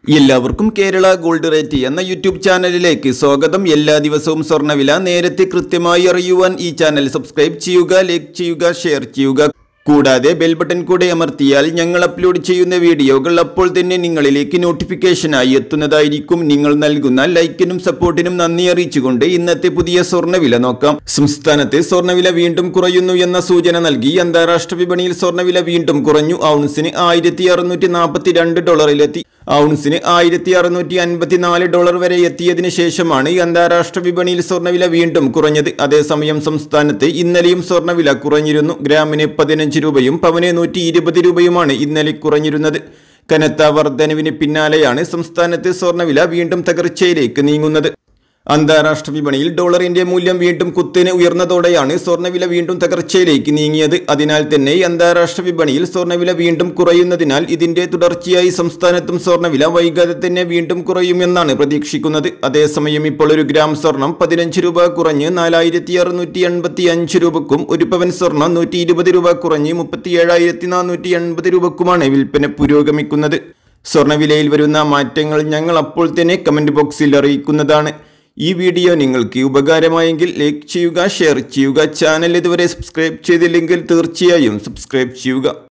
എല്ലാവർക്കും Kerala gold rate എന്ന YouTube ചാനലിലേക്ക് സ്വാഗതം എല്ലാ ദിവസവും സ്വർണ്ണവില നേരത്തെ കൃത്യമായി അറിയുവാൻ ഈ ചാനൽ സബ്സ്ക്രൈബ് ചെയ്യുക ലൈക്ക് ചെയ്യുക ഷെയർ ചെയ്യുക കൂടാതെ ബെൽ ബട്ടൺ കൂടെ അമർത്തിയാൽ ഞങ്ങൾ അപ്ലോഡ് ചെയ്യുന്ന വീഡിയോകൾ അപ്പോൾ തന്നെ നിങ്ങളിലേക്ക് നോട്ടിഫിക്കേഷനായി എത്തുന്നതായിരിക്കും നിങ്ങൾ നൽകുന്ന ലൈക്കിനും സപ്പോർട്ടിനും നന്ദി അറിയിച്ചുകൊണ്ട് ഇന്നത്തെ പുതിയ സ്വർണ്ണവില നോക്കാം സംസ്ഥാനത്ത് സ്വർണ്ണവില വീണ്ടും കുറയുന്നു എന്ന സൂചന നൽകി അന്താരാഷ്ട്ര വിപണിയിൽ സ്വർണ്ണവില വീണ്ടും കുറഞ്ഞു ഔൺസിന് ആയിരത്തി അറുന്നൂറ്റി നാൽപ്പത്തി രണ്ട് ഡോളറിലെത്തി ഔൺസിന് ആയിരത്തി അറുന്നൂറ്റി അൻപത്തിനാല് ഡോളർ വരെ എത്തിയതിനു ശേഷമാണ് ഈ അന്താരാഷ്ട്ര വിപണിയിൽ സ്വർണ്ണവില വീണ്ടും കുറഞ്ഞത് അതേസമയം സംസ്ഥാനത്ത് ഇന്നലെയും സ്വർണ്ണവില കുറഞ്ഞിരുന്നു ഗ്രാമിന് പതിനഞ്ച് രൂപയും പവന് നൂറ്റി ഇരുപത് രൂപയുമാണ് ഇന്നലെ കുറഞ്ഞിരുന്നത് കനത്ത വർധനവിന് പിന്നാലെയാണ് സംസ്ഥാനത്ത് സ്വർണ്ണവില വീണ്ടും തകർച്ചയിലേക്ക് നീങ്ങുന്നത് അന്താരാഷ്ട്ര വിപണിയിൽ ഡോളറിന്റെ മൂല്യം വീണ്ടും കുത്തിനെ ഉയർന്നതോടെയാണ് സ്വർണ്ണവില വീണ്ടും തകർച്ചയിലേക്ക് നീങ്ങിയത് അതിനാൽ തന്നെ അന്താരാഷ്ട്ര വിപണിയിൽ സ്വർണ്ണവില വീണ്ടും കുറയുന്നതിനാൽ ഇതിന്റെ തുടർച്ചയായി സംസ്ഥാനത്തും സ്വർണ്ണവില വൈകാതെ തന്നെ വീണ്ടും കുറയുമെന്നാണ് പ്രതീക്ഷിക്കുന്നത് അതേസമയം ഇപ്പോൾ ഒരു ഗ്രാം സ്വർണം പതിനഞ്ച് രൂപ കുറഞ്ഞ് നാലായിരത്തി അറുന്നൂറ്റി എൺപത്തി അഞ്ച് രൂപക്കും ഒരു പവൻ സ്വർണം നൂറ്റി ഇരുപത് രൂപ കുറഞ്ഞ് മുപ്പത്തി ഏഴായിരത്തി നാനൂറ്റി എൺപത് രൂപക്കുമാണ് വിൽപ്പന പുരോഗമിക്കുന്നത് സ്വർണ്ണവിലയിൽ വരുന്ന മാറ്റങ്ങൾ ഞങ്ങൾ അപ്പോൾ തന്നെ കമന്റ് ബോക്സിൽ അറിയിക്കുന്നതാണ് ഈ വീഡിയോ നിങ്ങൾക്ക് ഉപകാരമായെങ്കിൽ ലൈക്ക് ചെയ്യുക ഷെയർ ചെയ്യുക ചാനൽ ഇതുവരെ സബ്സ്ക്രൈബ് ചെയ്തില്ലെങ്കിൽ തീർച്ചയായും സബ്സ്ക്രൈബ് ചെയ്യുക